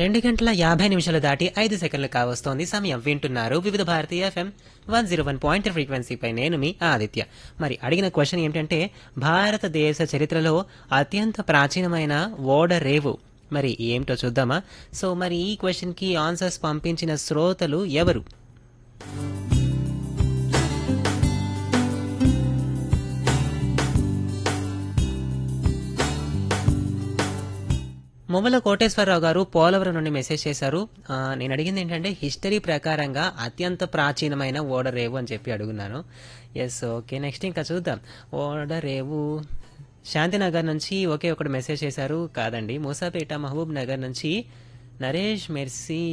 రెండు గంటల యాభై నిమిషాలు దాటి ఐదు సెకండ్లు కావస్తోంది సమయం వింటున్నారు Vividha Bharatiya FM one zero one point ఫ్రీక్వెన్సీపై నేను మీ ఆదిత్య మరి అడిగిన క్వశ్చన్ ఏమిటంటే భారతదేశ చరిత్రలో అత్యంత ప్రాచీనమైన ఓడరేవు మరి ఏమిటో చూద్దామా సో మరి ఈ క్వశ్చన్కి ఆన్సర్స్ పంపించిన శ్రోతలు ఎవరు మువ్వల కోటేశ్వరరావు గారు పోలవరం నుండి మెసేజ్ చేశారు ఆ, నేను అడిగింది ఏంటంటే హిస్టరీ ప్రకారంగా అత్యంత ప్రాచీనమైన ఓడరేవు అని చెప్పి అడుగున్నాను ఎస్ ఓకే నెక్స్ట్ ఇంకా చూద్దాం ఓడరేవు శాంతినగర్ నుంచి ఒకే ఒకటి మెసేజ్ చేశారు కాదండి మూసాపేట మహబూబ్ నగర్ నుంచి నరేష్ మెర్సీ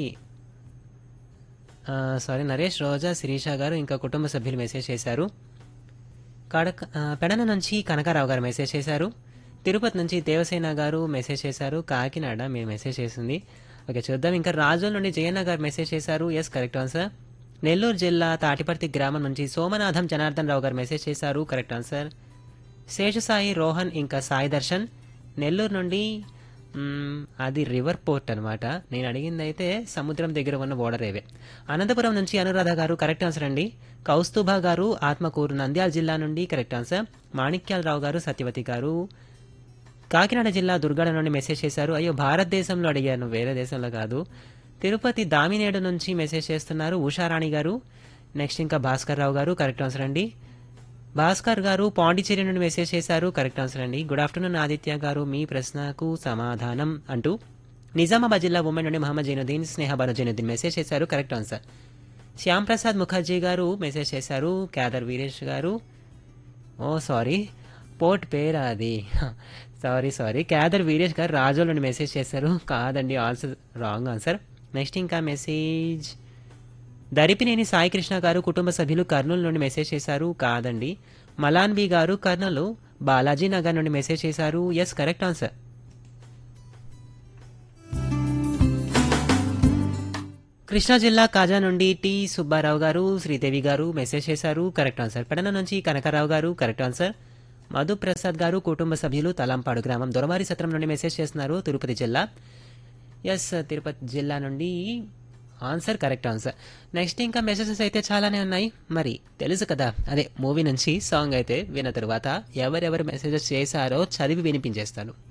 సారీ నరేష్ రోజా శిరీష గారు ఇంకా కుటుంబ సభ్యులు మెసేజ్ చేశారు కడక ఆ, పెడన నుంచి కనకారావు గారు మెసేజ్ చేశారు తిరుపతి నుంచి దేవసేన గారు మెసేజ్ చేశారు కాకినాడ మీరు మెసేజ్ చేసింది ఓకే చూద్దాం ఇంకా రాజోల్ నుండి జయన్న గారు మెసేజ్ చేశారు ఎస్ కరెక్ట్ ఆన్సర్ నెల్లూరు జిల్లా తాటిపర్తి గ్రామం నుంచి సోమనాథం జనార్దన్ రావు గారు మెసేజ్ చేశారు కరెక్ట్ ఆన్సర్ శేషసాయి రోహన్ ఇంకా సాయి దర్శన్ నెల్లూరు నుండి మ్మ్, అది రివర్ పోర్ట్ అనమాట నేను అడిగింది అయితే సముద్రం దగ్గర ఉన్న ఓడరేవే అనంతపురం నుంచి అనురాధ గారు కరెక్ట్ ఆన్సర్ అండి కౌస్తుభ గారు ఆత్మకూరు నంద్యాల జిల్లా నుండి కరెక్ట్ ఆన్సర్ మాణిక్యాలరావు గారు సత్యవతి గారు కాకినాడ జిల్లా దుర్గాడ నుండి మెసేజ్ చేశారు అయ్యో భారతదేశంలో అడిగాను వేరే దేశంలో కాదు తిరుపతి దామినేడు నుంచి మెసేజ్ చేస్తున్నారు ఉషారాణి గారు నెక్స్ట్ ఇంకా భాస్కర్ రావు గారు కరెక్ట్ ఆన్సర్ అండి భాస్కర్ గారు పాండిచేరి నుండి మెసేజ్ చేశారు కరెక్ట్ ఆన్సర్ అండి గుడ్ ఆఫ్టర్నూన్ ఆదిత్య గారు మీ ప్రశ్నకు సమాధానం అంటూ నిజామాబాద్ జిల్లా ఉమెన్ నుండి మహమ్మద్ జైనుద్దీన్ స్నేహబాను జైనుద్దీన్ మెసేజ్ చేశారు కరెక్ట్ ఆన్సర్ శ్యామ్ ప్రసాద్ ముఖర్జీ గారు మెసేజ్ చేశారు క్యాదర్ వీరేష్ గారు ఓ సారీ పోర్ట్ పేరా అది సారీ సారీ క్యాదర్ వీరేష్ గారు రాజోల్ నుండి మెసేజ్ చేశారు కాదండి ఆన్సర్ రాంగ్ ఆన్సర్ నెక్స్ట్ ఇంకా మెసేజ్ దరిపినేని సాయి కృష్ణ గారు కుటుంబ సభ్యులు కర్నూలు నుండి మెసేజ్ చేశారు కాదండి మలాన్బీ గారు కర్నూలు బాలాజీ నగర్ నుండి మెసేజ్ చేశారు ఎస్ కరెక్ట్ ఆన్సర్ కృష్ణా జిల్లా కాజా నుండి టి సుబ్బారావు గారు శ్రీదేవి గారు మెసేజ్ చేశారు కరెక్ట్ ఆన్సర్ పెడన నుంచి కనకారావు గారు కరెక్ట్ ఆన్సర్ మధు ప్రసాద్ గారు కుటుంబ సభ్యులు తలంపాడు గ్రామం దొరవారి సత్రం నుండి మెసేజ్ చేస్తున్నారు తిరుపతి జిల్లా ఎస్ తిరుపతి జిల్లా నుండి ఆన్సర్ కరెక్ట్ ఆన్సర్ నెక్స్ట్ ఇంకా మెసేజెస్ అయితే చాలానే ఉన్నాయి మరి తెలుసు కదా అదే మూవీ నుంచి సాంగ్ అయితే విన్న తర్వాత ఎవరెవరు మెసేజెస్ చేశారో చదివి వినిపించేస్తాను